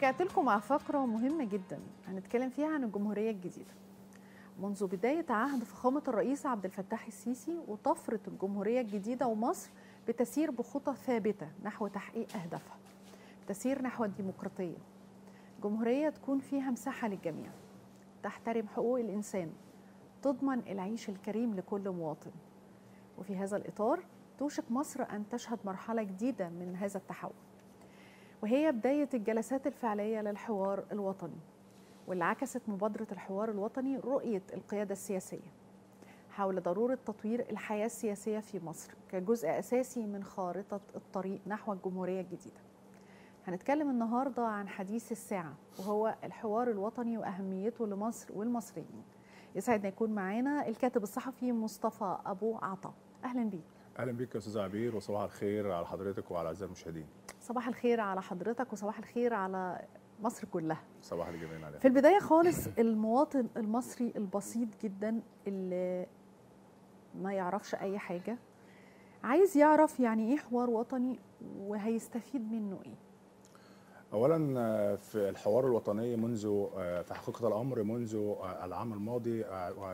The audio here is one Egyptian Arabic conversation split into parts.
رجعت لكم مع فقرة مهمة جدا هنتكلم فيها عن الجمهورية الجديدة منذ بداية عهد فخامة الرئيس عبد الفتاح السيسي وطفرة الجمهورية الجديدة ومصر بتسير بخطى ثابتة نحو تحقيق أهدافها تسير نحو الديمقراطية جمهورية تكون فيها مساحة للجميع تحترم حقوق الإنسان تضمن العيش الكريم لكل مواطن وفي هذا الإطار توشك مصر أن تشهد مرحلة جديدة من هذا التحول وهي بداية الجلسات الفعلية للحوار الوطني واللي عكست مبادرة الحوار الوطني رؤية القيادة السياسية حول ضرورة تطوير الحياة السياسية في مصر كجزء أساسي من خارطة الطريق نحو الجمهورية الجديدة هنتكلم النهاردة عن حديث الساعة وهو الحوار الوطني وأهميته لمصر والمصريين يسعدنا يكون معانا الكاتب الصحفي مصطفى أبو عطا أهلا بيك اهلا بيك يا استاذ عبير وصباح الخير على حضرتك وعلى اعزائي المشاهدين صباح الخير على حضرتك وصباح الخير على مصر كلها صباح الجميع عليك في البداية خالص المواطن المصري البسيط جدا اللي ما يعرفش أي حاجة عايز يعرف يعني إيه حوار وطني وهيستفيد منه إيه اولا في الحوار الوطني منذ في حقيقه الامر منذ العام الماضي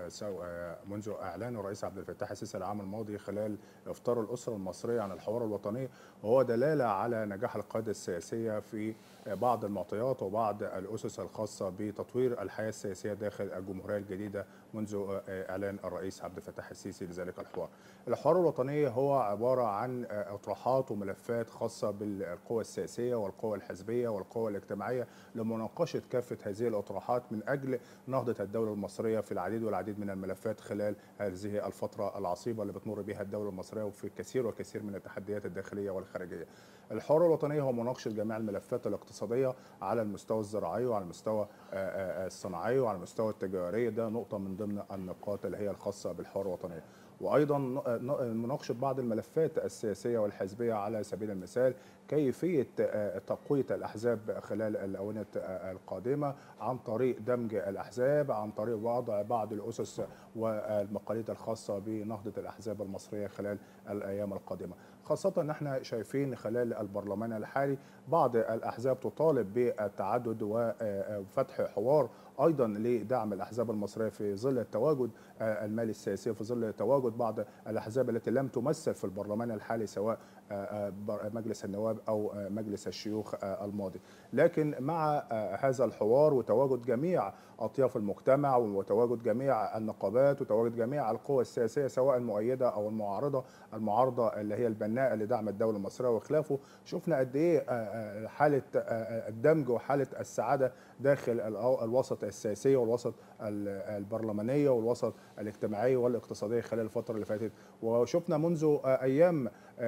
منذ اعلان الرئيس عبد الفتاح السيسي العام الماضي خلال افطار الاسره المصريه عن الحوار الوطني وهو دلاله على نجاح القياده السياسيه في بعض المعطيات وبعض الاسس الخاصه بتطوير الحياه السياسيه داخل الجمهوريه الجديده منذ اعلان الرئيس عبد الفتاح السيسي لذلك الحوار. الحوار الوطني هو عباره عن اطروحات وملفات خاصه بالقوى السياسيه والقوى الحزبيه والقوى الاجتماعيه لمناقشه كافه هذه الاطروحات من اجل نهضه الدوله المصريه في العديد والعديد من الملفات خلال هذه الفتره العصيبه اللي بتمر بها الدوله المصريه وفي كثير وكثير من التحديات الداخليه والخارجيه. الحوار الوطني هو مناقشه جميع الملفات الاقتصاديه على المستوى الزراعي وعلى المستوى الصناعي وعلى المستوى التجاري ده نقطه من ضمن النقاط اللي هي الخاصه بالحوار الوطني. وايضا مناقشه بعض الملفات السياسيه والحزبيه على سبيل المثال كيفيه تقويه الاحزاب خلال الاونه القادمه عن طريق دمج الاحزاب عن طريق وضع بعض الاسس والمقاليد الخاصه بنهضه الاحزاب المصريه خلال الايام القادمه خاصة ان احنا شايفين خلال البرلمان الحالي بعض الاحزاب تطالب بالتعدد وفتح حوار ايضا لدعم الاحزاب المصريه في ظل التواجد المالي السياسي في ظل تواجد بعض الاحزاب التي لم تمثل في البرلمان الحالي سواء مجلس النواب او مجلس الشيوخ الماضي لكن مع هذا الحوار وتواجد جميع اطياف المجتمع وتواجد جميع النقابات وتواجد جميع القوى السياسيه سواء المؤيده او المعارضه المعارضه اللي هي البناءه لدعم الدوله المصريه وخلافه شفنا قد ايه حاله الدمج وحاله السعاده داخل الوسط السياسيه والوسط البرلمانيه والوسط الاجتماعيه والاقتصاديه خلال الفتره اللي فاتت وشفنا منذ ايام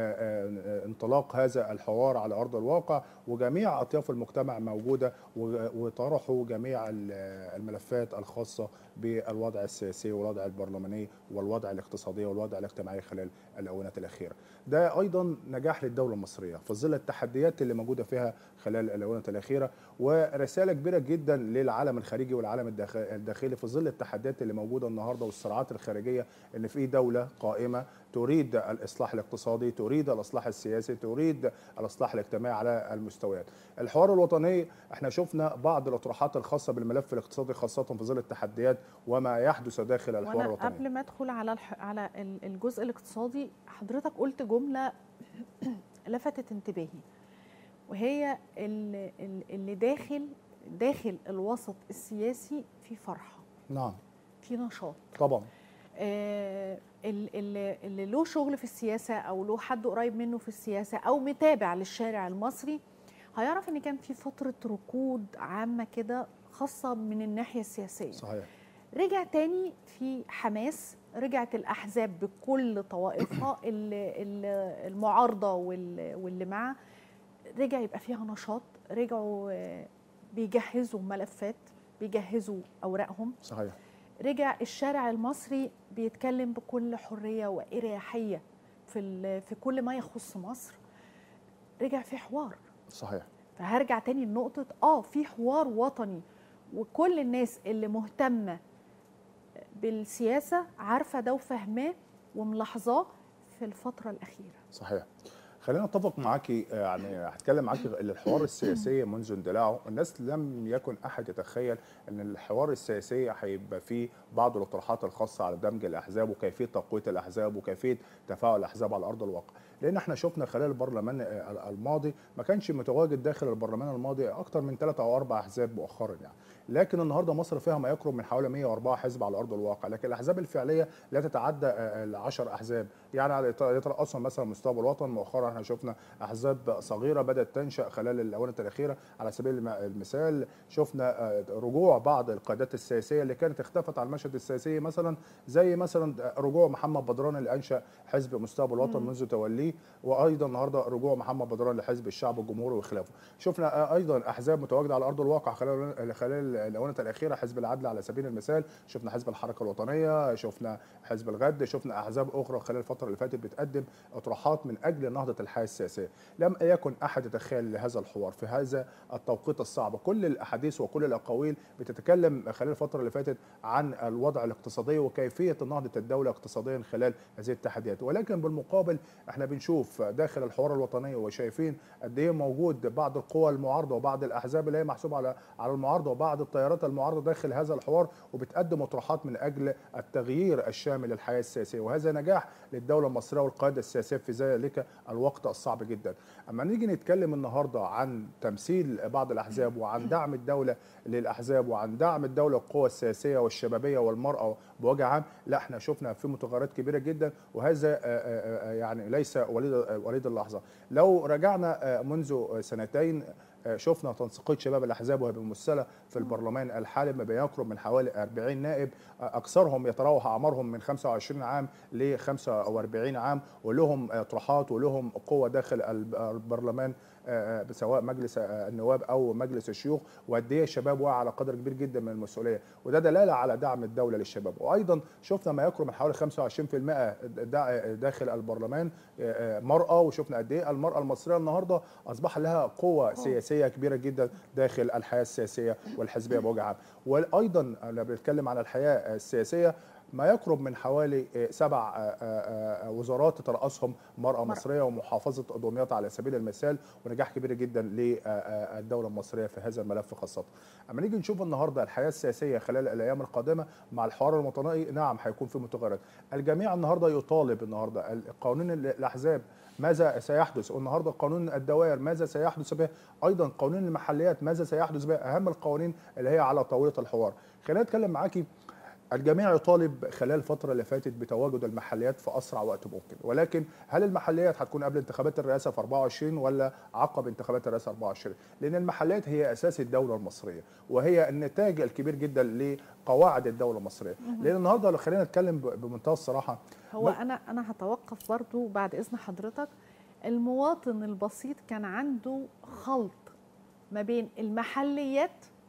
انطلاق هذا الحوار على ارض الواقع وجميع اطياف المجتمع موجوده وطرحوا جميع الملفات الخاصه بالوضع السياسي والوضع البرلماني والوضع الاقتصادي والوضع الاجتماعي خلال الاونه الاخيره. ده ايضا نجاح للدوله المصريه في ظل التحديات اللي موجوده فيها خلال الاونه الاخيره ورساله كبيره جدا للعالم الخارجي والعالم الداخلي في ظل التحديات اللي موجوده النهارده والصراعات الخارجيه ان في دوله قائمه تريد الاصلاح الاقتصادي، تريد الاصلاح السياسي، تريد الاصلاح الاجتماعي على المستويات. الحوار الوطني احنا شفنا بعض الاطروحات الخاصه بالملف الاقتصادي خاصه في ظل التحديات وما يحدث داخل الحوار وأنا الوطني. قبل ما ادخل على الح... على الجزء الاقتصادي حضرتك قلت جمله لفتت انتباهي وهي اللي, اللي داخل داخل الوسط السياسي في فرحه نعم في نشاط طبعا آه اللي, اللي له شغل في السياسه او له حد قريب منه في السياسه او متابع للشارع المصري هيعرف ان كان في فتره ركود عامه كده خاصه من الناحيه السياسيه صحيح رجع تاني في حماس رجعت الاحزاب بكل طوائفها المعارضه واللي معاه رجع يبقى فيها نشاط رجعوا بيجهزوا ملفات بيجهزوا اوراقهم صحيح رجع الشارع المصري بيتكلم بكل حريه واريحيه في في كل ما يخص مصر رجع في حوار صحيح فهرجع تاني لنقطه اه في حوار وطني وكل الناس اللي مهتمه بالسياسه عارفه ده وفاهماه وملاحظاه في الفتره الاخيره صحيح خلينا اتفق معاكي آه، يعني هتكلم معاكي ان الحوار السياسي منذ اندلاعه الناس لم يكن احد يتخيل ان الحوار السياسي هيبقى فيه بعض الاطروحات الخاصه على دمج الاحزاب وكيفيه تقويه الاحزاب وكيفيه تفاعل الاحزاب على ارض الواقع لان احنا شفنا خلال البرلمان آه، الماضي ما كانش متواجد داخل البرلمان الماضي اكثر من ثلاثة او اربع احزاب مؤخرا يعني لكن النهارده مصر فيها ما يقرب من حوالي 104 حزب على ارض الواقع لكن الاحزاب الفعليه لا تتعدى ال 10 احزاب يعني يترأسهم مثلا مستوى الوطن مؤخرا احنا شفنا احزاب صغيره بدات تنشا خلال الاونه الاخيره على سبيل الم- المثال شفنا آه، رجوع بعض القيادات السياسيه اللي كانت اختفت على المشهد السياسي مثلا زي مثلا رجوع محمد بدران اللي انشا حزب مستقبل الوطن منذ توليه وايضا النهارده رجوع محمد بدران لحزب الشعب الجمهوري وخلافه شفنا آه، ايضا احزاب متواجده على ارض الواقع خلال خلال الاونه الاخيره حزب العدل على سبيل المثال شفنا حزب الحركه الوطنيه شفنا حزب الغد شفنا احزاب اخرى خلال الفتره اللي فاتت بتقدم اطروحات من اجل نهضه الحياه السياسيه لم يكن احد يتخيل لهذا الحوار في هذا التوقيت الصعب كل الاحاديث وكل الاقاويل بتتكلم خلال الفتره اللي فاتت عن الوضع الاقتصادي وكيفيه نهضه الدوله اقتصاديا خلال هذه التحديات ولكن بالمقابل احنا بنشوف داخل الحوار الوطني وشايفين قد ايه موجود بعض القوى المعارضه وبعض الاحزاب اللي هي محسوبه على على المعارضه وبعض التيارات المعارضه داخل هذا الحوار وبتقدم اطروحات من اجل التغيير الشامل للحياه السياسيه وهذا نجاح للدوله المصريه والقياده السياسيه في ذلك الوقت الصعب جدا اما نيجي نتكلم النهارده عن تمثيل بعض الاحزاب وعن دعم الدوله للاحزاب وعن دعم الدوله القوى السياسيه والشبابيه والمراه بوجه عام لا احنا شفنا في متغيرات كبيره جدا وهذا آه، آه، آه، يعني ليس وليد وليد اللحظه لو رجعنا آه، منذ سنتين آه، شفنا تنسيقيه شباب الاحزاب وهي ممثله في البرلمان الحالي ما بيقرب من حوالي 40 نائب آه، اكثرهم يتراوح اعمارهم من 25 عام ل 45 عام ولهم اطروحات ولهم قوه داخل الب- البرلمان آه، آه، سواء مجلس آه، النواب او مجلس الشيوخ وقد ايه الشباب واعي على قدر كبير جدا من المسؤوليه وده دلاله على دعم الدوله للشباب وايضا شفنا ما يقرب من حوالي 25% دع- داخل البرلمان آه، آه، مراه وشفنا قد ايه المراه المصريه النهارده اصبح لها قوه سياسيه كبيره جدا داخل الحياه السياسيه والحزبيه بوجه عام وايضا انا بنتكلم عن الحياه السياسيه ما يقرب من حوالي آه، سبع آه، آه، آه، وزارات تترأسهم مرأة مصرية ومحافظة دمياط على سبيل المثال ونجاح كبير جدا للدولة المصرية في هذا الملف خاصة. أما نيجي نشوف النهاردة الحياة السياسية خلال الأيام القادمة مع الحوار الوطني نعم هيكون في متغيرات. الجميع النهاردة يطالب النهاردة قانون الأحزاب ماذا سيحدث النهارده قانون الدوائر ماذا سيحدث به ايضا قانون المحليات ماذا سيحدث به اهم القوانين اللي هي على طاوله الحوار خلينا نتكلم معاكي الجميع يطالب خلال الفترة اللي فاتت بتواجد المحليات في أسرع وقت ممكن ولكن هل المحليات هتكون قبل انتخابات الرئاسة في 24 ولا عقب انتخابات الرئاسة 24 لأن المحليات هي أساس الدولة المصرية وهي النتاج الكبير جدا لقواعد الدولة المصرية لأن النهاردة لو خلينا نتكلم ب- بمنتهى الصراحة هو انا انا هتوقف برضو بعد اذن حضرتك المواطن البسيط كان عنده خلط ما بين المحليات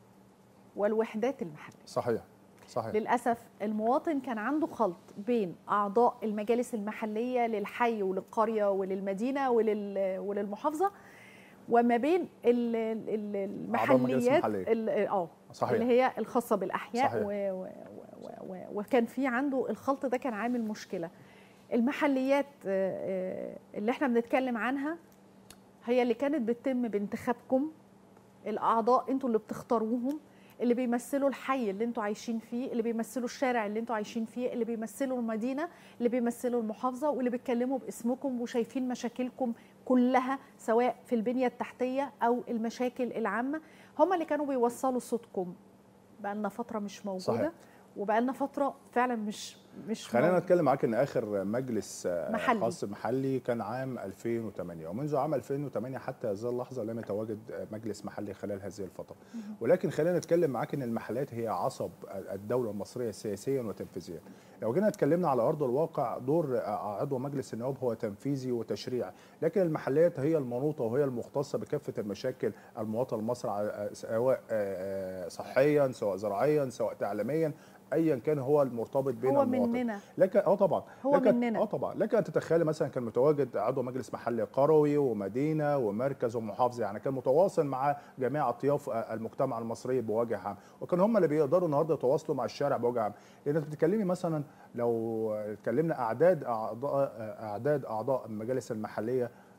والوحدات المحليه صحيح صحيح للاسف المواطن كان عنده خلط بين اعضاء المجالس المحليه للحي وللقريه وللمدينه ولل وللمحافظه وما بين ال- ال- أعضاء المجالس المحليات المحلية. ال- اه صحيح. اللي هي الخاصه بالاحياء صحيح. و و و و وكان في عنده الخلط ده كان عامل مشكله المحليات آه، آه، اللي احنا بنتكلم عنها هي اللي كانت بتتم بانتخابكم الاعضاء انتوا اللي بتختاروهم اللي بيمثلوا الحي اللي انتوا عايشين فيه اللي بيمثلوا الشارع اللي انتوا عايشين فيه اللي بيمثلوا المدينه اللي بيمثلوا المحافظه واللي بيتكلموا باسمكم وشايفين مشاكلكم كلها سواء في البنيه التحتيه او المشاكل العامه هم اللي كانوا بيوصلوا صوتكم بقالنا فتره مش موجوده صحيح. وبقالنا فتره فعلا مش مش خلينا موجودة. نتكلم معاك ان اخر مجلس آه، محلي. خاص محلي كان عام 2008 ومنذ عام 2008 حتى هذه اللحظه لم يتواجد آه، مجلس محلي خلال هذه الفتره ولكن خلينا نتكلم معاك ان المحليات هي عصب الدوله المصريه سياسيا وتنفيذيا لو جينا اتكلمنا على ارض الواقع دور آه، عضو مجلس النواب هو تنفيذي وتشريع لكن المحليات هي المنوطه وهي المختصه بكافه المشاكل المواطن المصري آه، سواء آه، آه، صحيا سواء زراعيا سواء تعليميا ايا كان هو المرتبط بين هو المواطن مننا لك اه طبعا هو لك مننا. اه طبعا لك ان تتخيلي مثلا كان متواجد عضو مجلس محلي قروي ومدينه ومركز ومحافظه يعني كان متواصل مع جميع اطياف المجتمع المصري بوجه عام وكان هم اللي بيقدروا النهارده يتواصلوا مع الشارع بوجه عام لان انت بتتكلمي مثلا لو اتكلمنا اعداد اعضاء اعداد اعضاء المجالس المحليه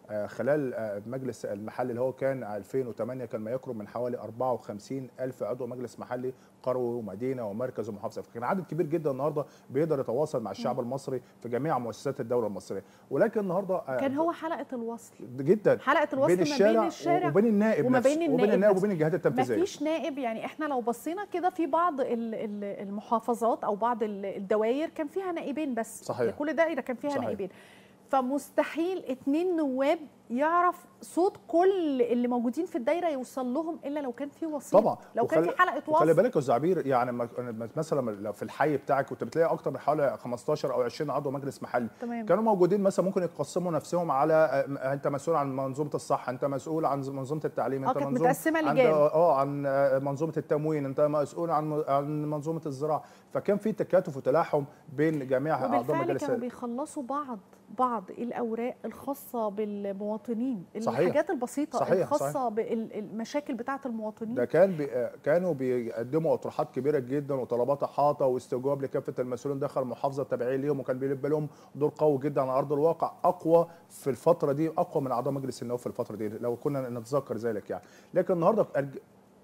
آه، خلال آه، مجلس المحلي اللي هو كان 2008 كان ما يقرب من حوالي 54 ألف عضو مجلس محلي قروي ومدينة ومركز ومحافظة فكان عدد كبير جدا النهارده بيقدر يتواصل مع الشعب المصري في جميع مؤسسات الدولة المصرية ولكن النهارده آه، كان هو حلقه الوصل جدا حلقه الوصل بين ما الشارع, بين الشارع وبين النائب وما نفسه بين وبين النائب النائب نفسه. وبين الجهات التنفيذيه مفيش نائب يعني احنا لو بصينا كده في بعض ال- ال- المحافظات او بعض ال- الدوائر كان فيها نائبين بس صحيح. كل دائره كان فيها صحيح. نائبين فمستحيل اتنين نواب يعرف صوت كل اللي موجودين في الدايره يوصل لهم الا لو كان في وسيط طبعا لو كان وخلي- في حلقه وخلي وصل بالك يا استاذ عبير يعني ما- ما- مثلا لو في الحي بتاعك كنت بتلاقي اكتر من حوالي 15 او 20 عضو مجلس محلي تمام كانوا موجودين مثلا ممكن يقسموا نفسهم على آه، انت مسؤول عن منظومه الصحه انت مسؤول عن منظومه التعليم اه انت كانت منظومه متقسمه عن لجان اه عن آه، منظومه التموين انت مسؤول عن عن منظومه الزراعه فكان في تكاتف وتلاحم بين جميع اعضاء وبالفعل مجلس كانوا بيخلصوا بعض بعض الاوراق الخاصه بالمواطنين صحيح. الحاجات البسيطه صحيح، الخاصه صحيح. بالمشاكل بتاعه المواطنين ده كان بي كانوا بيقدموا اطروحات كبيره جدا وطلبات احاطه واستجواب لكافه المسؤولين داخل المحافظه التابعين ليهم وكان بيلبى لهم دور قوي جدا على ارض الواقع اقوى في الفتره دي اقوى من اعضاء مجلس النواب في الفتره دي لو كنا نتذكر ذلك يعني لكن النهارده أرج-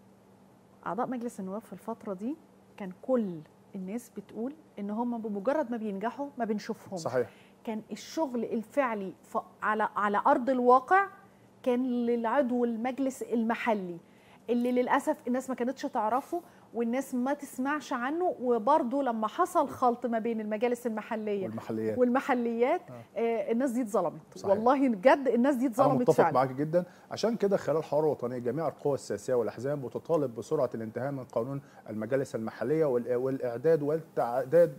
اعضاء مجلس النواب في الفتره دي كان كل الناس بتقول ان هم بمجرد ما بينجحوا ما بنشوفهم صحيح كان الشغل الفعلي ف- على على ارض الواقع كان للعضو المجلس المحلي اللي للاسف الناس ما كانتش تعرفه والناس ما تسمعش عنه وبرضه لما حصل خلط ما بين المجالس المحليه والمحليات والمحليات آه الناس دي اتظلمت صحيح. والله بجد الناس دي انا اتظلمت متفق فعلا معاك جدا عشان كده خلال الحوار الوطني جميع القوى السياسيه والاحزاب بتطالب بسرعه الانتهاء من قانون المجالس المحليه والإ- والاعداد والتعداد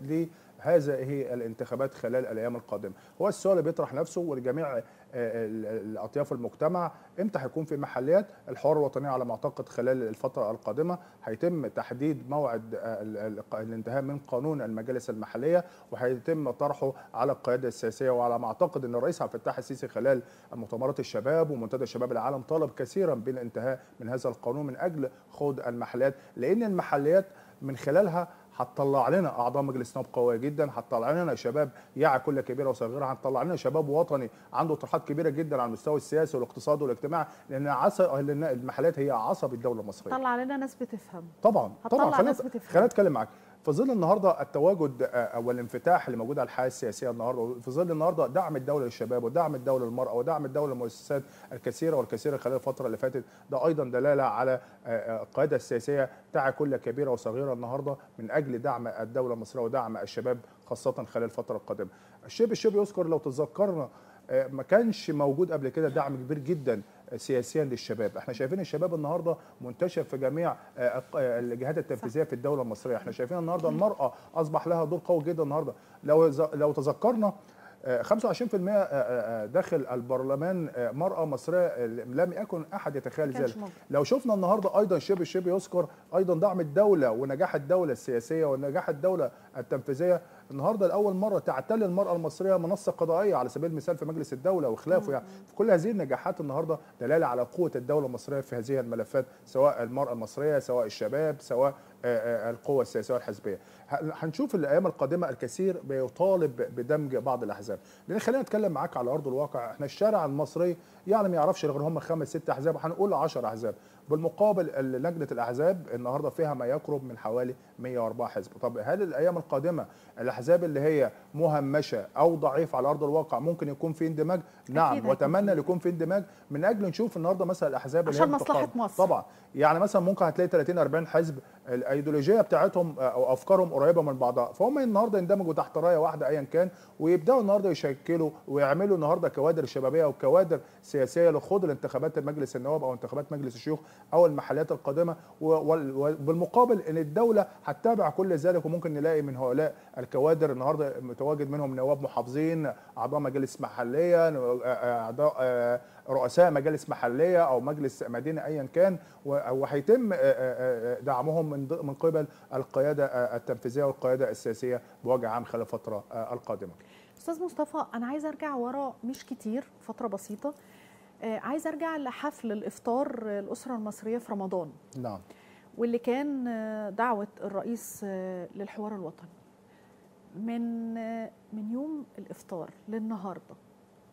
لهذه الانتخابات خلال الايام القادمه هو السؤال اللي بيطرح نفسه ولجميع آه، ال- ال- الاطياف المجتمع امتى هيكون في محليات الحوار الوطني على ما اعتقد خلال الفتره القادمه هيتم تحديد موعد آه، ال- ال- الانتهاء من قانون المجالس المحليه وهيتم طرحه على القياده السياسيه وعلى ما اعتقد ان الرئيس عبد الفتاح السيسي خلال مؤتمرات الشباب ومنتدى شباب العالم طلب كثيرا بالانتهاء من هذا القانون من اجل خوض المحليات لان المحليات من خلالها هتطلع لنا اعضاء مجلس نواب قويه جدا هتطلع لنا شباب يعي كل كبيره وصغيره هتطلع لنا شباب وطني عنده طروحات كبيره جدا على المستوى السياسي والاقتصادي والاجتماعي لان عصب لان المحليات هي عصب الدوله المصريه طلع لنا ناس بتفهم طبعا هتطلع طبعا خلينا ناس بتفهم. خلينا اتكلم معاك في ظل النهارده التواجد آه، والانفتاح اللي موجود على الحياه السياسيه النهارده في ظل النهارده دعم الدوله للشباب ودعم الدوله للمراه ودعم الدوله للمؤسسات الكثيره والكثيره خلال الفتره اللي فاتت ده ايضا دلاله على آه، آه، القياده السياسيه تعي كل كبيره وصغيره النهارده من اجل دعم الدوله المصريه ودعم الشباب خاصه خلال الفتره القادمه. الشيء بالشيء يذكر لو تذكرنا آه، ما كانش موجود قبل كده دعم كبير جدا سياسيا للشباب احنا شايفين الشباب النهارده منتشر في جميع آه، الق- آه، الجهات التنفيذيه في الدوله المصريه احنا شايفين النهارده المراه اصبح لها دور قوي جدا النهارده لو ز- لو تذكرنا آه، 25% آه، آه، آه، داخل البرلمان آه، مرأة مصرية آه، لم يكن أحد يتخيل كانش ذلك موجود. لو شفنا النهارده ايضا شبه شبه يذكر ايضا دعم الدوله ونجاح الدوله السياسيه ونجاح الدوله التنفيذيه النهارده لاول مره تعتلي المراه المصريه منصه قضائيه على سبيل المثال في مجلس الدوله وخلافه يعني كل هذه النجاحات النهارده دلاله على قوه الدوله المصريه في هذه الملفات سواء المراه المصريه سواء الشباب سواء آه، آه، القوى السياسيه والحزبيه ه- هنشوف الايام القادمه الكثير بيطالب بدمج بعض الاحزاب لان خلينا نتكلم معاك على ارض الواقع احنا الشارع المصري يعني ما يعرفش غير هم خمس ست احزاب هنقول 10 احزاب بالمقابل ال- لجنه الاحزاب النهارده فيها ما يقرب من حوالي 104 حزب طب هل الايام القادمه الاحزاب اللي هي مهمشه او ضعيفه على ارض الواقع ممكن يكون في اندماج نعم هيكون واتمنى في. يكون في اندماج من اجل نشوف النهارده مثلا الاحزاب اللي هي عشان مصلحة بتقارن. مصر. طبعا يعني مثلا ممكن هتلاقي 30 40 حزب الايديولوجيه بتاعتهم او افكارهم قريبه من بعضها فهم النهارده يندمجوا تحت رايه واحده ايا كان ويبداوا النهارده يشكلوا ويعملوا النهارده كوادر شبابيه وكوادر سياسيه لخوض الانتخابات مجلس النواب او انتخابات مجلس الشيوخ او المحليات القادمه و- وال- وبالمقابل ان الدوله هتتابع كل ذلك وممكن نلاقي من هؤلاء الكوادر النهارده متواجد منهم نواب محافظين اعضاء مجالس محليه اعضاء آه، رؤساء مجالس محليه او مجلس مدينه ايا كان و- وهيتم آه، آه، آه، دعمهم من ض- من قبل القياده آه، التنفيذيه والقياده السياسيه بوجه عام خلال الفتره آه، القادمه. استاذ مصطفى انا عايزه ارجع ورا مش كتير فتره بسيطه آه، عايزه ارجع لحفل الافطار آه، الاسره المصريه في رمضان نعم واللي كان آه، دعوه الرئيس آه، للحوار الوطني من آه، من يوم الافطار للنهارده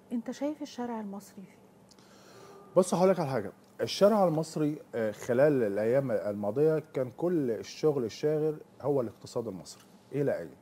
انت شايف الشارع المصري فيه بص هقول لك على حاجه الشارع المصري آه، خلال الايام الماضيه كان كل الشغل الشاغل هو الاقتصاد المصري الى اين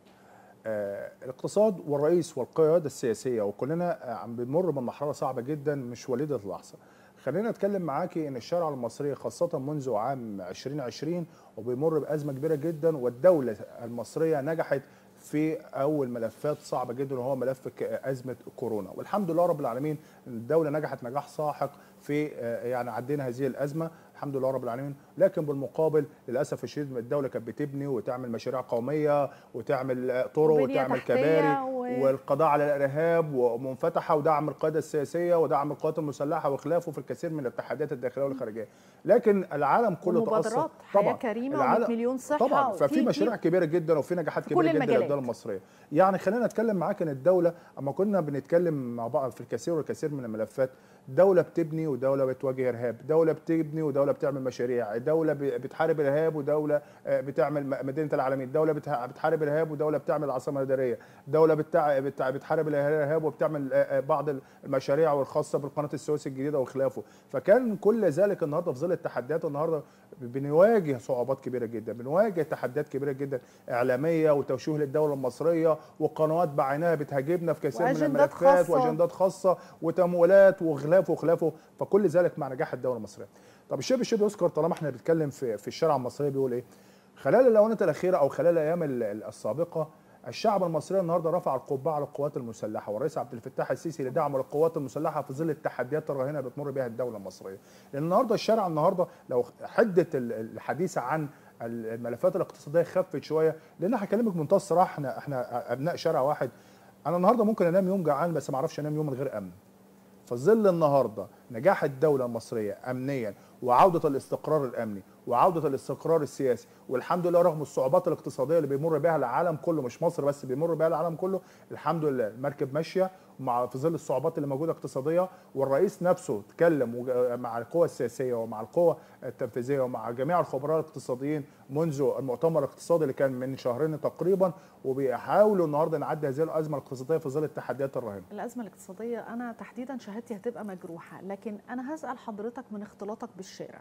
آه، الاقتصاد والرئيس والقياده السياسيه وكلنا آه، عم بنمر بمرحله صعبه جدا مش وليده اللحظه خلينا اتكلم معاكي ان الشارع المصري خاصه منذ عام 2020 وبيمر بازمه كبيره جدا والدوله المصريه نجحت في اول ملفات صعبه جدا وهو ملف ك- ازمه كورونا والحمد لله رب العالمين الدوله نجحت نجاح ساحق في آه، يعني عدينا هذه الازمه الحمد لله رب العالمين لكن بالمقابل للاسف الشديد الدوله كانت بتبني وتعمل مشاريع قوميه وتعمل آه، طرق وبنية وتعمل تحتية كباري و- والقضاء على الارهاب ومنفتحه ودعم القياده السياسيه ودعم القوات المسلحه وخلافه في الكثير من الاتحادات الداخليه والخارجيه لكن العالم كله تاثر ومبادرات حياه كريمه العالم- و100 مليون صحه طبعا وفي- ففي في- مشاريع كبيره جدا وفي نجاحات في كبيره كل جدا المجالات. للدوله المصريه يعني خلينا نتكلم معاك ان الدوله اما كنا بنتكلم مع بعض في الكثير والكثير من الملفات دوله بتبني ودوله بتواجه ارهاب دوله بتبني ودوله بتعمل مشاريع دوله ب- بتحارب ارهاب ودوله آه، بتعمل م- مدينه العالمين دوله بتح- بتحارب ارهاب ودوله بتعمل العاصمه الاداريه دوله بتع... بتع... بتحارب الارهاب وبتعمل آه، آه، بعض المشاريع والخاصه بالقناه السويس الجديده وخلافه فكان كل ذلك النهارده في ظل التحديات النهارده بنواجه صعوبات كبيره جدا بنواجه تحديات كبيره جدا اعلاميه وتوجيه للدوله المصريه وقنوات بعينها بتهاجمنا في كثير من وأجندات الملفات خاصة. واجندات خاصه وتمويلات وخلافه وخلافه فكل ذلك مع نجاح الدوله المصريه طب الشيء بالشيء يذكر طالما احنا بنتكلم في في الشارع المصري بيقول ايه خلال الاونات الاخيره او خلال الايام ال- ال- السابقه الشعب المصري النهارده رفع القبعه على القوات المسلحه والرئيس عبد الفتاح السيسي لدعم القوات المسلحه في ظل التحديات الرهينه اللي بتمر بها الدوله المصريه لان النهارده الشارع النهارده لو حده ال- الحديث عن الملفات الاقتصاديه خفت شويه لان هكلمك بمنتهى الصراحه احنا احنا ابناء شارع واحد انا النهارده ممكن انام يوم جعان بس ما اعرفش انام يوم من غير امن في ظل النهارده نجاح الدوله المصريه امنيا وعوده الاستقرار الامني وعوده الاستقرار السياسي والحمد لله رغم الصعوبات الاقتصاديه اللي بيمر بها العالم كله مش مصر بس بيمر بها العالم كله الحمد لله المركب ماشيه مع في ظل الصعوبات اللي موجوده اقتصاديه والرئيس نفسه اتكلم وج- مع القوى السياسيه ومع القوى التنفيذيه ومع جميع الخبراء الاقتصاديين منذ المؤتمر الاقتصادي اللي كان من شهرين تقريبا وبيحاولوا النهارده نعدي هذه الازمه الاقتصاديه في ظل التحديات الرهينه الأزمة الاقتصادية أنا تحديدا شهادتي هتبقى مجروحة لكن أنا هسأل حضرتك من اختلاطك بالشارع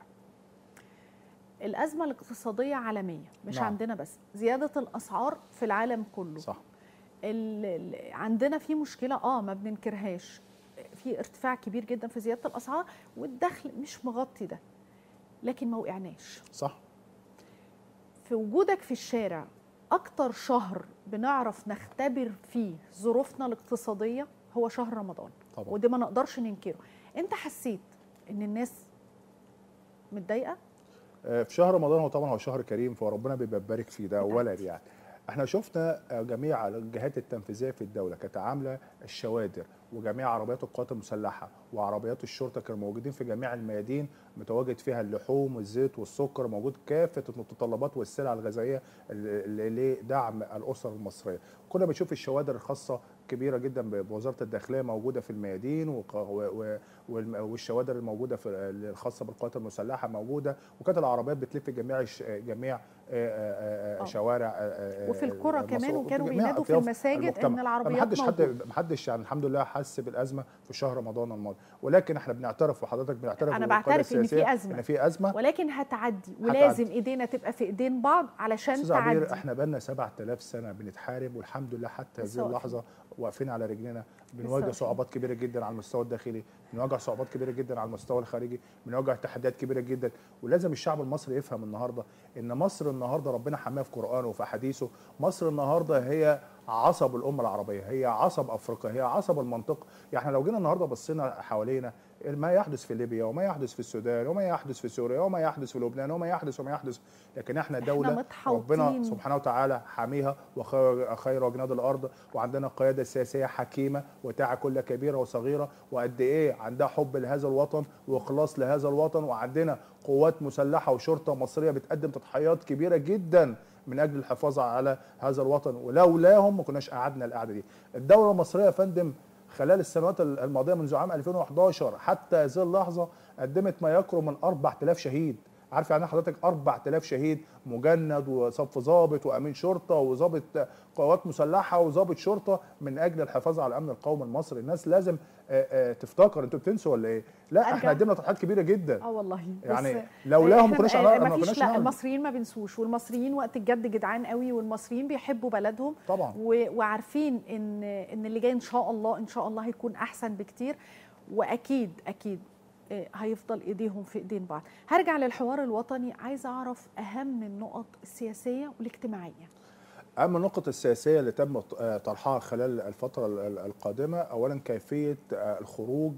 الأزمة الاقتصادية عالمية مش نعم. نعم. عندنا بس زيادة الأسعار في العالم كله صح ال- ال- عندنا في مشكلة اه ما بننكرهاش في ارتفاع كبير جدا في زيادة الأسعار والدخل مش مغطي ده لكن ما وقعناش صح في وجودك في الشارع أكتر شهر بنعرف نختبر فيه ظروفنا الاقتصادية هو شهر رمضان طبعا وده ما نقدرش ننكره انت حسيت ان الناس متضايقه آه، في شهر رمضان هو طبعا هو شهر كريم فربنا بيبقى بارك فيه ده اولا يعني احنا شفنا آه، جميع الجهات التنفيذيه في الدوله كانت عامله الشوادر وجميع عربيات القوات المسلحه وعربيات الشرطه كانوا موجودين في جميع الميادين متواجد فيها اللحوم والزيت والسكر موجود كافه المتطلبات والسلع الغذائيه اللي اللي لدعم الاسر المصريه كنا بنشوف الشوادر الخاصه كبيره جدا ب- بوزاره الداخليه موجوده في الميادين وق- و- و- والم- والشوادر الموجوده في الخاصه بالقوات المسلحه موجوده وكانت العربيات بتلف جميع الش- جميع آه، آه، آه، آه. شوارع آه، آه، وفي القرى مصر- كمان وكانوا وجميع بينادوا في أطياف المساجد المجتمع. ان العربيات محدش حد موجودة. محدش يعني الحمد لله حس بالازمه في شهر رمضان الماضي ولكن احنا بنعترف وحضرتك بنعترف أنا والقيادة بعترف إن في السياسية أزمة. ان في ازمه ولكن هتعدي ولازم ايدينا تبقى في ايدين بعض علشان استاذ عبير تعدي احنا بقالنا 7000 سنه بنتحارب والحمد لله حتى لسه هذه واقفين. اللحظه واقفين على رجلنا بنواجه واقفين. صعوبات كبيره جدا على المستوى الداخلي بنواجه صعوبات كبيره جدا على المستوى الخارجي بنواجه تحديات كبيره جدا ولازم الشعب المصري يفهم النهارده ان مصر النهارده ربنا حماها في قرانه وفي احاديثه مصر النهارده هي عصب الامه العربيه هي عصب افريقيا هي عصب المنطقه يعني لو جينا النهارده بصينا حوالينا ما يحدث في ليبيا وما يحدث في السودان وما يحدث في سوريا وما يحدث في لبنان وما يحدث وما يحدث لكن احنا دوله متحوطين. ربنا سبحانه وتعالى حاميها وخير خير وجناد الارض وعندنا قياده سياسيه حكيمه وتاع كل كبيره وصغيره وقد ايه عندها حب لهذا الوطن واخلاص لهذا الوطن وعندنا قوات مسلحه وشرطه مصريه بتقدم تضحيات كبيره جدا من اجل الحفاظ على هذا الوطن ولولاهم ما كناش قعدنا القعده دي الدوله المصريه يا فندم خلال السنوات الماضيه منذ عام 2011 حتى هذه اللحظه قدمت ما يقرب من 4000 شهيد عارف يعني إيه حضرتك 4000 شهيد مجند وصف ضابط وامين شرطه وضابط قوات مسلحه وضابط شرطه من اجل الحفاظ على الامن القومي المصري الناس لازم آه، آه، تفتكر انتوا بتنسوا ولا ايه لا أرجع. احنا قدمنا تضحيات كبيره جدا اه والله بس يعني لولاهم ما إحنا- كناش آه، هنعرف- ما مفيش كناش لا نعرف. المصريين ما بينسوش والمصريين وقت الجد جدعان قوي والمصريين بيحبوا بلدهم طبعا و- وعارفين ان ان اللي جاي ان شاء الله ان شاء الله هيكون احسن بكتير واكيد اكيد آه، هيفضل ايديهم في ايدين بعض هرجع للحوار الوطني عايزه اعرف اهم النقط السياسيه والاجتماعيه اهم النقط السياسيه اللي تم آه، طرحها خلال الفتره ال- ال- القادمه اولا كيفيه آه، الخروج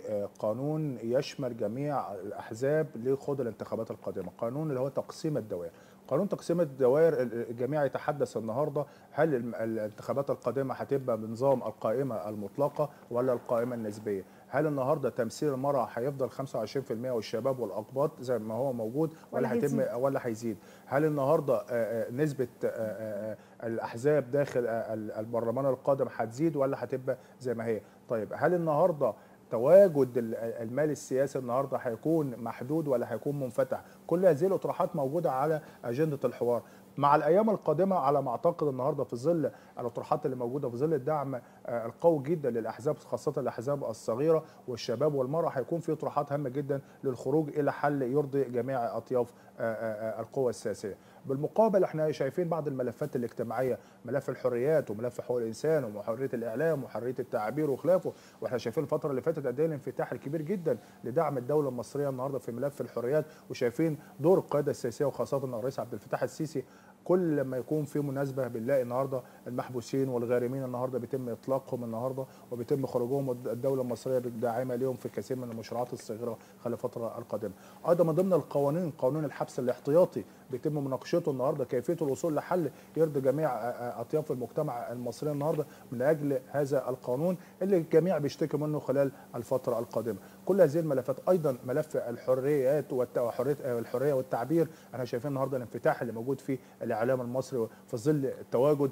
بقانون يشمل جميع الاحزاب لخوض الانتخابات القادمه قانون اللي هو تقسيم الدوائر قانون تقسيم الدوائر ال- الجميع يتحدث النهارده هل الم- الانتخابات القادمه هتبقى بنظام القائمه المطلقه ولا القائمه النسبيه هل النهارده تمثيل المراه هيفضل 25% والشباب والاقباط زي ما هو موجود ولا ولا هيتم هيزيد؟ ولا هيزيد هل النهارده آه، آه، نسبه آه، آه، آه، الاحزاب داخل آه، ال- البرلمان القادم هتزيد ولا هتبقى زي ما هي طيب هل النهارده تواجد ال- المال السياسي النهارده هيكون محدود ولا هيكون منفتح كل هذه الاطروحات موجوده على اجنده الحوار مع الايام القادمه على ما اعتقد النهارده في ظل الاطروحات اللي موجوده في ظل الدعم آه، القوي جدا للاحزاب خاصه الاحزاب الصغيره والشباب والمراه هيكون في اطروحات هامه جدا للخروج الى حل يرضي جميع اطياف آه، آه، آه، القوى السياسيه بالمقابل احنا شايفين بعض الملفات الاجتماعيه ملف الحريات وملف حقوق الانسان وحريه الاعلام وحريه التعبير وخلافه واحنا شايفين الفتره اللي فاتت قد ايه الانفتاح الكبير جدا لدعم الدوله المصريه النهارده في ملف الحريات وشايفين دور القياده السياسيه وخاصه الرئيس عبد الفتاح السيسي كل لما يكون في مناسبه بنلاقي النهارده المحبوسين والغارمين النهارده بيتم اطلاقهم النهارده وبيتم خروجهم والدوله المصريه داعمه ليهم في كثير من المشروعات الصغيره خلال الفتره القادمه. ايضا من ضمن القوانين قانون الحبس الاحتياطي بيتم مناقشته النهارده كيفيه الوصول لحل يرضي جميع اطياف المجتمع المصري النهارده من اجل هذا القانون اللي الجميع بيشتكي منه خلال الفتره القادمه. كل هذه الملفات ايضا ملف الحريات وحريه الحريه والتعبير احنا شايفين النهارده الانفتاح اللي موجود في الاعلام المصري في ظل التواجد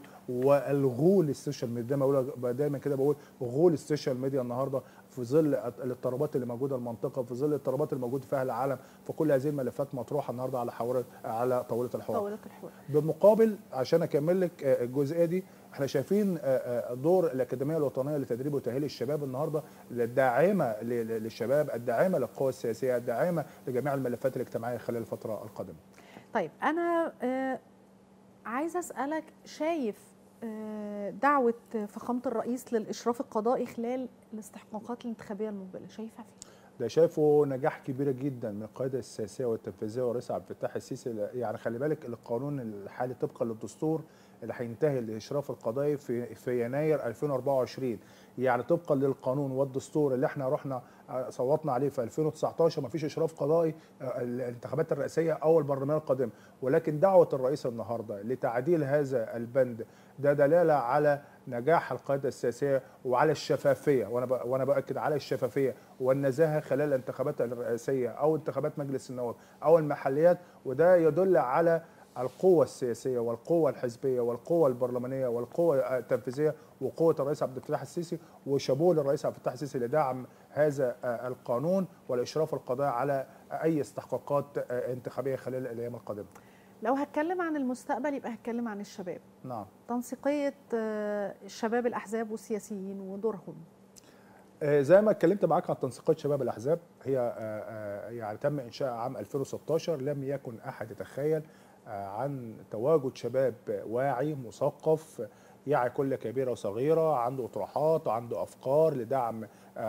والغول السوشيال ميديا دايما بقول دايما كده بقول غول السوشيال ميديا النهارده في ظل الاضطرابات اللي موجوده المنطقه في ظل الاضطرابات اللي موجوده فيها العالم فكل هذه الملفات مطروحه النهارده على حوار على طاوله الحوار طاوله الحوار بالمقابل عشان اكمل لك الجزئيه دي احنا شايفين دور الاكاديميه الوطنيه لتدريب وتاهيل الشباب النهارده الداعمه للشباب الداعمه للقوى السياسيه الداعمه لجميع الملفات الاجتماعيه خلال الفتره القادمه طيب انا عايزه اسالك شايف دعوه فخامه الرئيس للاشراف القضائي خلال الاستحقاقات الانتخابيه المقبله شايفها فين ده شايفه نجاح كبير جدا من القياده السياسيه والتنفيذيه والرئيس عبد الفتاح السيسي يعني خلي بالك القانون الحالي طبقا للدستور اللي هينتهي الاشراف القضائي في في يناير 2024 يعني طبقا للقانون والدستور اللي احنا رحنا صوتنا عليه في 2019 ما فيش اشراف قضائي الانتخابات الرئاسيه او البرلمان القادم ولكن دعوه الرئيس النهارده لتعديل هذا البند ده دلاله على نجاح القياده السياسيه وعلى الشفافيه وانا وانا باكد على الشفافيه والنزاهه خلال الانتخابات الرئاسيه او انتخابات مجلس النواب او المحليات وده يدل على القوة السياسية والقوة الحزبية والقوة البرلمانية والقوة التنفيذية وقوة الرئيس عبد الفتاح السيسي وشابوه للرئيس عبد الفتاح السيسي لدعم هذا القانون والإشراف القضائي على أي استحقاقات انتخابية خلال الأيام القادمة. لو هتكلم عن المستقبل يبقى هتكلم عن الشباب. نعم. تنسيقية شباب الأحزاب والسياسيين ودورهم. زي ما اتكلمت معاك عن تنسيقات شباب الاحزاب هي يعني تم انشاء عام 2016 لم يكن احد يتخيل عن تواجد شباب واعي مثقف يعي كل كبيره وصغيره عنده اطروحات عنده افكار لدعم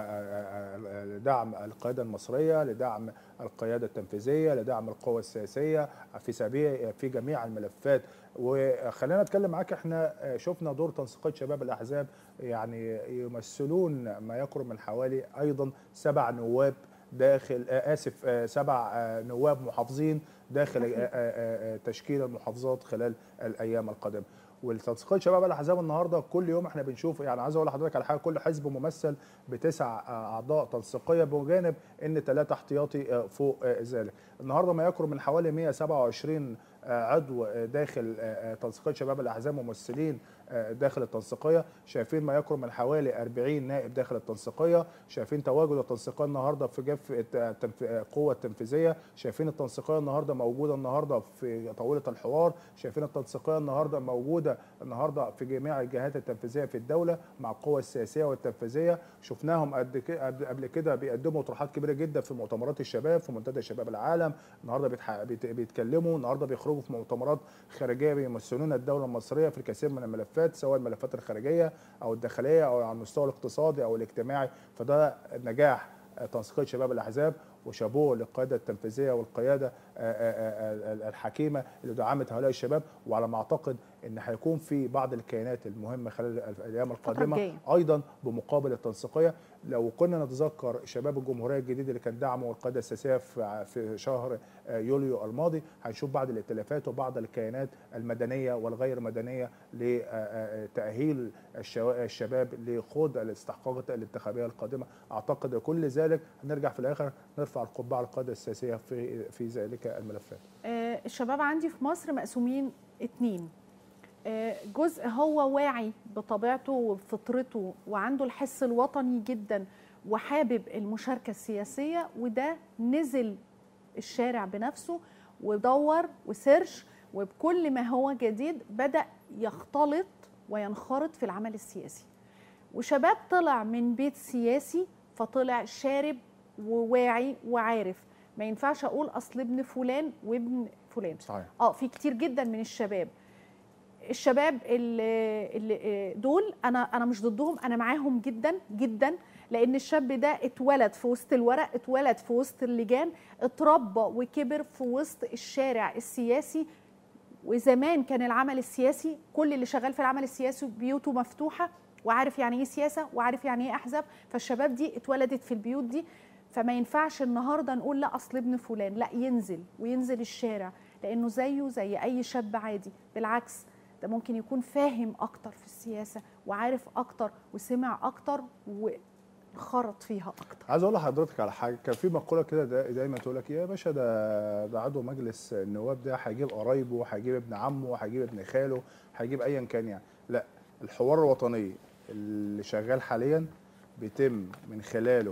لدعم القياده المصريه لدعم القياده التنفيذيه لدعم القوى السياسيه في سبيل في جميع الملفات وخلينا نتكلم معاك احنا شفنا دور تنسيقات شباب الاحزاب يعني يمثلون ما يقرب من حوالي ايضا سبع نواب داخل اسف سبع نواب محافظين داخل تشكيل المحافظات خلال الايام القادمه والتنسيقيه شباب الاحزاب النهارده كل يوم احنا بنشوف يعني عايز اقول لحضرتك على حاجه كل حزب ممثل بتسع اعضاء تنسيقيه بجانب ان ثلاثه احتياطي فوق ذلك النهارده ما يقرب من حوالي 127 عضو داخل تنسيقيه شباب الاحزاب ممثلين داخل التنسيقيه شايفين ما يقرب من حوالي 40 نائب داخل التنسيقيه شايفين تواجد التنسيقيه النهارده في جف القوه التنفيذيه شايفين التنسيقيه النهارده موجوده النهارده في طاوله الحوار شايفين التنسيقيه النهارده موجوده النهارده في جميع الجهات التنفيذيه في الدوله مع القوى السياسيه والتنفيذيه شفناهم قبل كده بيقدموا اطروحات كبيره جدا في مؤتمرات الشباب في منتدى شباب العالم النهارده بيتكلموا النهارده بيخرجوا في مؤتمرات خارجيه بيمثلون الدوله المصريه في الكثير من الملفات الملفات سواء الملفات الخارجيه او الداخليه او على المستوى الاقتصادي او الاجتماعي فده نجاح تنسيقيه شباب الاحزاب وشابوه للقياده التنفيذيه والقياده الحكيمه اللي دعمت هؤلاء الشباب وعلى ما اعتقد ان هيكون في بعض الكيانات المهمه خلال الايام القادمه ايضا بمقابل التنسيقيه لو كنا نتذكر شباب الجمهوريه الجديد اللي كان دعمه القياده السياسيه في شهر يوليو الماضي هنشوف بعض الائتلافات وبعض الكيانات المدنيه والغير مدنيه لتاهيل الشباب لخوض الاستحقاقات الانتخابيه القادمه اعتقد كل ذلك هنرجع في الاخر نرفع القبعه على القياده السياسيه في في ذلك الملفات. الشباب عندي في مصر مقسومين اتنين جزء هو واعي بطبيعته وبفطرته وعنده الحس الوطني جدا وحابب المشاركه السياسيه وده نزل الشارع بنفسه ودور وسيرش وبكل ما هو جديد بدا يختلط وينخرط في العمل السياسي وشباب طلع من بيت سياسي فطلع شارب وواعي وعارف ما ينفعش اقول اصل ابن فلان وابن فلان صحيح اه في كتير جدا من الشباب الشباب اللي, اللي دول انا انا مش ضدهم انا معاهم جدا جدا لان الشاب ده اتولد في وسط الورق اتولد في وسط اللجان اتربى وكبر في وسط الشارع السياسي وزمان كان العمل السياسي كل اللي شغال في العمل السياسي بيوته مفتوحه وعارف يعني ايه سياسه وعارف يعني ايه احزاب فالشباب دي اتولدت في البيوت دي فما ينفعش النهارده نقول لا اصل ابن فلان لا ينزل وينزل الشارع لانه زيه زي اي شاب عادي بالعكس ده ممكن يكون فاهم اكتر في السياسه وعارف اكتر وسمع اكتر وخرط فيها اكتر عايز اقول لحضرتك على حاجه كان في مقوله كده دا دايما تقول لك يا باشا ده ده عضو مجلس النواب ده هيجيب قرايبه هيجيب ابن عمه هيجيب ابن خاله هيجيب ايا كان يعني لا الحوار الوطني اللي شغال حاليا بيتم من خلاله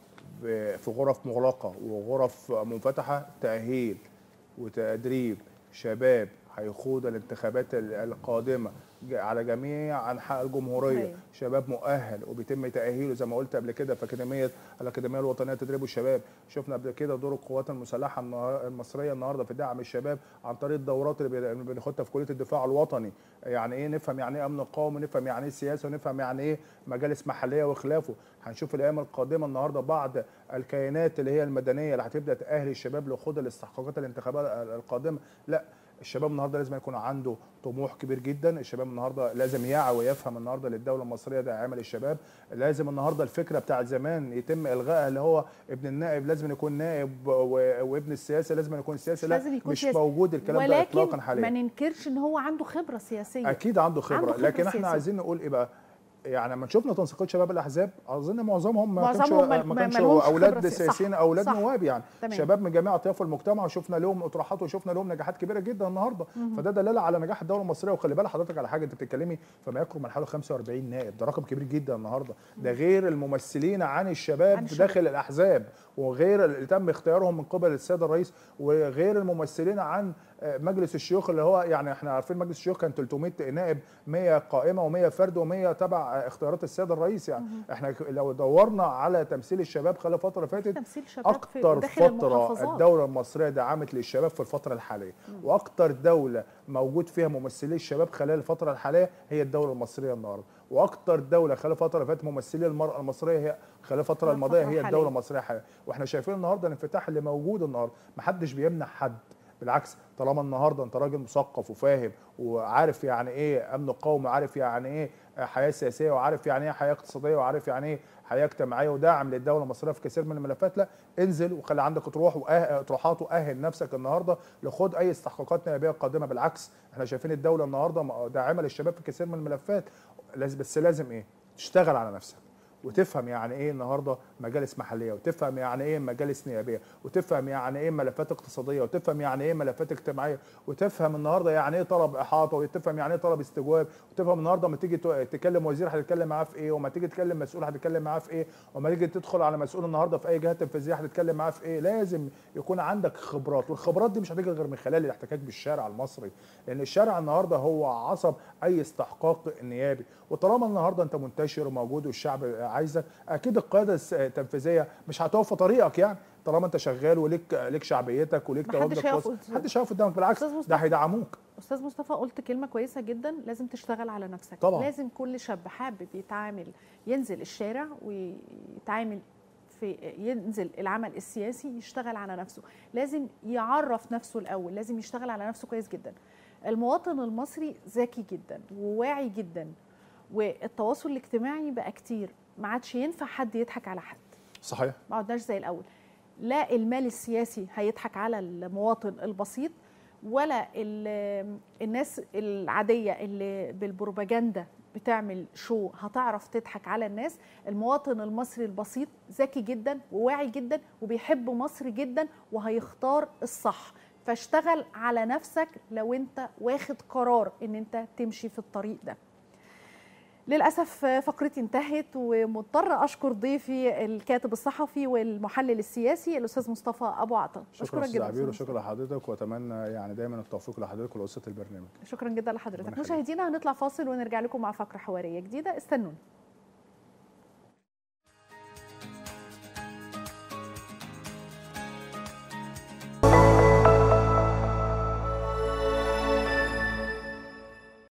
في غرف مغلقه وغرف منفتحه تاهيل وتدريب شباب هيخوض الانتخابات القادمه على جميع انحاء الجمهوريه أيوة. شباب مؤهل وبيتم تاهيله زي ما قلت قبل كده في اكاديميه الاكاديميه الوطنيه لتدريب الشباب شفنا قبل كده دور القوات المسلحه المصريه النهارده في دعم الشباب عن طريق الدورات اللي بناخدها في كليه الدفاع الوطني يعني ايه نفهم يعني ايه امن قومي نفهم يعني ايه سياسه ونفهم يعني ايه مجالس محليه وخلافه هنشوف الايام القادمه النهارده بعض الكيانات اللي هي المدنيه اللي هتبدا تاهل الشباب لخوض الاستحقاقات الانتخابيه القادمه لا الشباب النهارده لازم يكون عنده طموح كبير جدا الشباب النهارده لازم يعي ويفهم النهارده للدوله المصريه ده عمل الشباب لازم النهارده الفكره بتاعت زمان يتم الغائها اللي هو ابن النائب لازم يكون نائب وابن السياسه لازم يكون سياسي لا يكون مش سياسي. موجود الكلام ده اطلاقا حاليا ما ننكرش ان هو عنده خبره سياسيه اكيد عنده خبره, عنده خبرة لكن احنا سياسية. عايزين نقول ايه بقى يعني لما شفنا تنسيقيه شباب الاحزاب اظن معظمهم ما كانش معظمهم ما- ما ما- كانش مالهمش خبرة اولاد سياسية. سياسيين صح، او اولاد صح. نواب يعني تمام. شباب من جميع اطياف المجتمع وشفنا لهم اطروحات وشفنا لهم نجاحات كبيره جدا النهارده فده دلاله على نجاح الدوله المصريه وخلي بال حضرتك على حاجه انت بتتكلمي فما يقرب من حوالي 45 نائب ده رقم كبير جدا النهارده ده غير الممثلين عن الشباب عن الشباب. داخل الاحزاب وغير اللي تم اختيارهم من قبل السيد الرئيس وغير الممثلين عن آه، مجلس الشيوخ اللي هو يعني احنا عارفين مجلس الشيوخ كان 300 نائب 100 قائمه و100 فرد و100 تبع آه، اختيارات السيد الرئيس يعني احنا ك- لو دورنا على تمثيل الشباب خلال الفتره اللي فاتت تمثيل شباب في اكتر داخل فتره المحافظات الدوله المصريه دعمت للشباب في الفتره الحاليه واكتر دوله موجود فيها ممثلي الشباب خلال الفتره الحاليه هي الدوله المصريه النهارده واكتر دوله خلال الفتره اللي فاتت ممثلي المراه المصريه هي خلال الفتره خلال الماضيه الفترة هي الحالية. الدوله المصريه حاليا واحنا شايفين النهارده الانفتاح اللي موجود النهارده محدش بيمنع حد بالعكس طالما النهارده انت راجل مثقف وفاهم وعارف يعني ايه امن قومي وعارف يعني ايه حياه سياسيه وعارف يعني ايه حياه اقتصاديه وعارف يعني ايه حياه اجتماعيه وداعم للدوله المصريه في كثير من الملفات لا انزل وخلي عندك طروح وأه... طروحات واهل نفسك النهارده لخوض اي استحقاقات نيابيه قادمه بالعكس احنا شايفين الدوله النهارده داعمه للشباب في كثير من الملفات لازم بس لازم ايه تشتغل على نفسك وتفهم يعني ايه النهارده مجالس محليه وتفهم يعني ايه مجالس نيابيه وتفهم يعني ايه ملفات اقتصاديه وتفهم يعني ايه ملفات اجتماعيه وتفهم النهارده يعني ايه طلب احاطه وتفهم يعني ايه طلب استجواب وتفهم النهارده لما تيجي تكلم وزير هتتكلم معاه في ايه وما تيجي تكلم مسؤول هتتكلم معاه في ايه وما تيجي تدخل على مسؤول النهارده في اي جهه تنفيذيه هتتكلم معاه في ايه لازم يكون عندك خبرات والخبرات دي مش هتيجي غير من خلال الاحتكاك بالشارع المصري لان الشارع النهارده هو عصب اي استحقاق نيابي وطالما النهارده انت منتشر وموجود والشعب عايزك اكيد القياده التنفيذيه مش هتقف في طريقك يعني طالما انت شغال وليك ليك شعبيتك وليك محدش هيقف تواجدك محدش هيقف قدامك بالعكس أستاذ مصطفى. ده هيدعموك استاذ مصطفى قلت كلمه كويسه جدا لازم تشتغل على نفسك طبعا. لازم كل شاب حابب يتعامل ينزل الشارع ويتعامل في ينزل العمل السياسي يشتغل على نفسه لازم يعرف نفسه الاول لازم يشتغل على نفسه كويس جدا المواطن المصري ذكي جدا وواعي جدا والتواصل الاجتماعي بقى كتير ما عادش ينفع حد يضحك على حد صحيح ما عدناش زي الاول لا المال السياسي هيضحك على المواطن البسيط ولا ال- الناس العاديه اللي بالبروباجندا بتعمل شو هتعرف تضحك على الناس المواطن المصري البسيط ذكي جدا وواعي جدا وبيحب مصر جدا وهيختار الصح فاشتغل على نفسك لو انت واخد قرار ان انت تمشي في الطريق ده للاسف فقرتي انتهت ومضطره اشكر ضيفي الكاتب الصحفي والمحلل السياسي الاستاذ مصطفى ابو عطا شكرا استاذ عبير أستاذ وشكرا لحضرتك واتمنى يعني دايما التوفيق لحضرتك ولاسره البرنامج شكرا جدا لحضرتك ربنا يخليك. مشاهدينا هنطلع فاصل ونرجع لكم مع فقره حواريه جديده استنونا